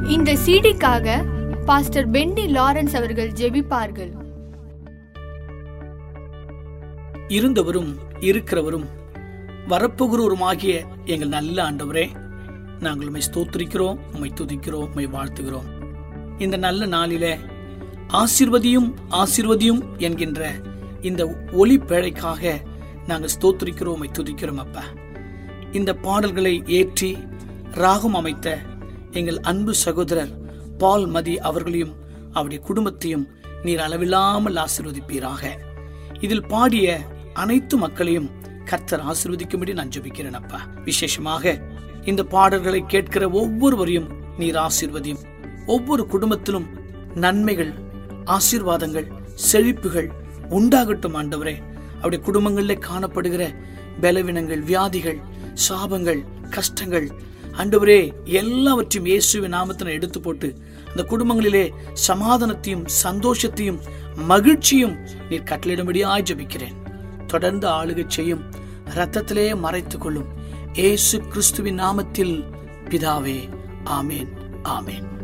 இந்த சிடிக்காக pastor Penney Lawrence அவர்கள் ஜெபிப்பார்கள் இருந்தவரும் இருக்கிறவரும் வரப்போகிறவருமாகிய எங்கள் நல்ல ஆண்டவரே நாங்கள் உம்மை ஸ்தோத்திரிக்கிறோம் உம்மை துதிக்கிறோம் உம்மை வாழ்த்துகிறோம் இந்த நல்ல நாளிலே ஆசிர்வதியும் ஆசிர்வதியும் என்கின்ற இந்த ஒளி பேழைக்காக நாங்கள் ஸ்தோத்திரிக்கிறோம் உம்மை துதிக்கிறோம் அப்பா இந்த பாடல்களை ஏற்றி ராகம் அமைத்த எங்கள் அன்பு சகோதரர் பால் மதி அவர்களையும் அவருடைய குடும்பத்தையும் நீர் அளவில்லாமல் ஆசிர்வதிப்பீராக இதில் பாடிய அனைத்து மக்களையும் கர்த்தர் ஆசிர்வதிக்கும்படி நான் ஜெபிக்கிறேன் அப்பா விசேஷமாக இந்த பாடல்களை கேட்கிற ஒவ்வொருவரையும் நீர் ஆசிர்வதியும் ஒவ்வொரு குடும்பத்திலும் நன்மைகள் ஆசீர்வாதங்கள் செழிப்புகள் உண்டாகட்டும் ஆண்டவரே அவருடைய குடும்பங்களிலே காணப்படுகிற பலவீனங்கள் வியாதிகள் சாபங்கள் கஷ்டங்கள் ஆண்டவரே எல்லாவற்றையும் இயேசுவின் நாமத்தினை எடுத்து போட்டு அந்த குடும்பங்களிலே சமாதானத்தையும் சந்தோஷத்தையும் மகிழ்ச்சியும் நீர் கட்டளிடும்படியாய் ஜெபிக்கிறேன் தொடர்ந்து ஆளுகை செய்யும் ரத்தத்திலே மறைத்துக் கொள்ளும் ஏசு கிறிஸ்துவின் நாமத்தில் பிதாவே ஆமேன் ஆமேன்